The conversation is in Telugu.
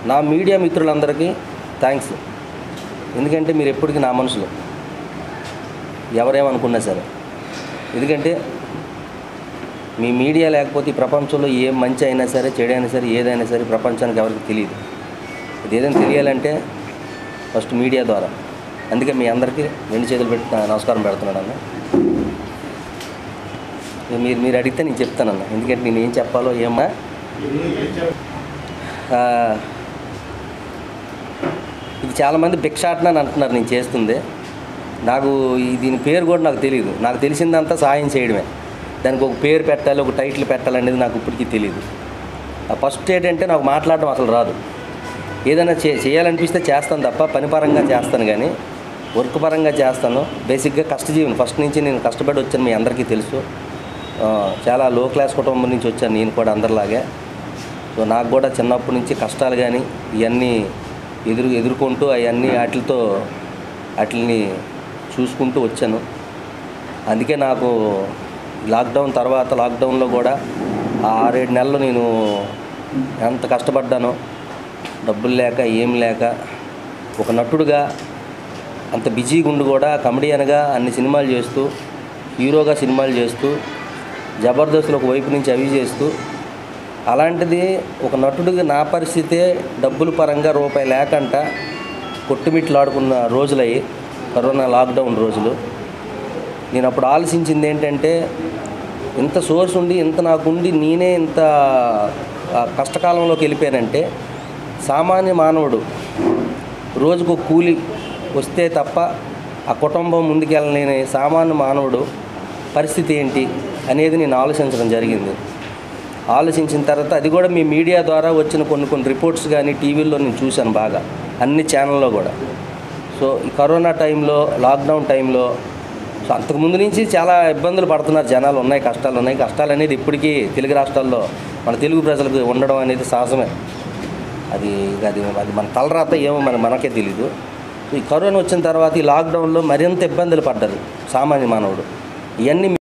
నా మీడియా మిత్రులందరికీ థ్యాంక్స్ ఎందుకంటే మీరు ఎప్పటికీ నా మనుషులు ఎవరేమనుకున్నా సరే ఎందుకంటే మీ మీడియా లేకపోతే ఈ ప్రపంచంలో ఏం మంచి అయినా సరే చెడు అయినా సరే ఏదైనా సరే ప్రపంచానికి ఎవరికి తెలియదు ఇది ఏదైనా తెలియాలంటే ఫస్ట్ మీడియా ద్వారా అందుకే మీ అందరికీ రెండు చేతులు పెట్టి నా- నమస్కారం పెడుతున్నాను అన్న ఇక మీరు మీరు అడిగితే నేను చెప్తానన్న ఎందుకంటే నేను ఏం చెప్పాలో ఏమా ఆ, ఇది చాలామంది భిక్షాటన అని అంటున్నారు నేను చేస్తుంది నాకు ఈ దీని పేరు కూడా నాకు తెలియదు నాకు తెలిసిందంతా సహాయం చేయడమే దానికి ఒక పేరు పెట్టాలి ఒక టైటిల్ పెట్టాలనేది నాకు ఇప్పటికీ తెలియదు ఆ ఫస్ట్ ఏంటంటే నాకు మాట్లాడడం అసలు రాదు ఏదైనా చే చేయాలనిపిస్తే చేస్తాను తప్ప పని పరంగా చేస్తాను కానీ వర్క్ పరంగా చేస్తాను బేసిక్గా కష్టజీవిని ఫస్ట్ నుంచి నేను కష్టపడి వచ్చాను మీ అందరికీ తెలుసు ఆ, చాలా లో క్లాస్ కుటుంబం నుంచి వచ్చాను నేను కూడా అందరిలాగే సో నాకు కూడా చిన్నప్పటి నుంచి కష్టాలు కానీ ఇవన్నీ ఎదురు ఎదుర్కొంటూ అవన్నీ వాటితో వాటిని చూసుకుంటూ వచ్చాను అందుకే నాకు లాక్డౌన్ తర్వాత లాక్డౌన్లో కూడా ఆ ఆరేడు నెలలు నేను ఎంత కష్టపడ్డానో డబ్బులు లేక ఏం లేక ఒక నటుడుగా అంత బిజీగా ఉండి కూడా కమెడియన్గా అన్ని సినిమాలు చేస్తూ హీరోగా సినిమాలు చేస్తూ జబర్దస్త్లో ఒక వైపు నుంచి అవి చేస్తూ అలాంటిది ఒక నటుడిగా నా పరిస్థితే డబ్బుల పరంగా రూపాయి లేకంట కొట్టుమిట్లాడుకున్న రోజులయ్యి కరోనా లాక్డౌన్ రోజులు నేను అప్పుడు ఆలోచించింది ఏంటంటే ఇంత సోర్స్ ఉండి ఇంత నాకుండి నేనే ఇంత ఆ, కష్టకాలంలోకి వెళ్ళిపోయానంటే సామాన్య మానవుడు రోజుకు ఒక కూలి వస్తే తప్ప ఆ కుటుంబం ముందుకెళ్ళలేని సామాన్య మానవుడు పరిస్థితి ఏంటి అనేది నేను ఆలోచించడం జరిగింది ఆలోచించిన తర్వాత అది కూడా మీ మీడియా ద్వారా వచ్చిన కొన్ని కొన్ని రిపోర్ట్స్ కానీ టీవీల్లో నేను చూశాను బాగా అన్ని ఛానల్లో కూడా సో ఈ కరోనా టైంలో లాక్డౌన్ టైంలో సో అంతకుముందు నుంచి చాలా ఇబ్బందులు పడుతున్నారు జనాలు ఉన్నాయి కష్టాలు ఉన్నాయి కష్టాలు అనేది ఇప్పటికీ తెలుగు రాష్ట్రాల్లో మన తెలుగు ప్రజలకు ఉండడం అనేది సహజమే అది అది అది మన తలరాత ఏమో మన మనకే తెలీదు ఈ కరోనా వచ్చిన తర్వాత ఈ లాక్డౌన్లో మరింత ఇబ్బందులు పడ్డారు సామాన్య మానవుడు ఇవన్నీ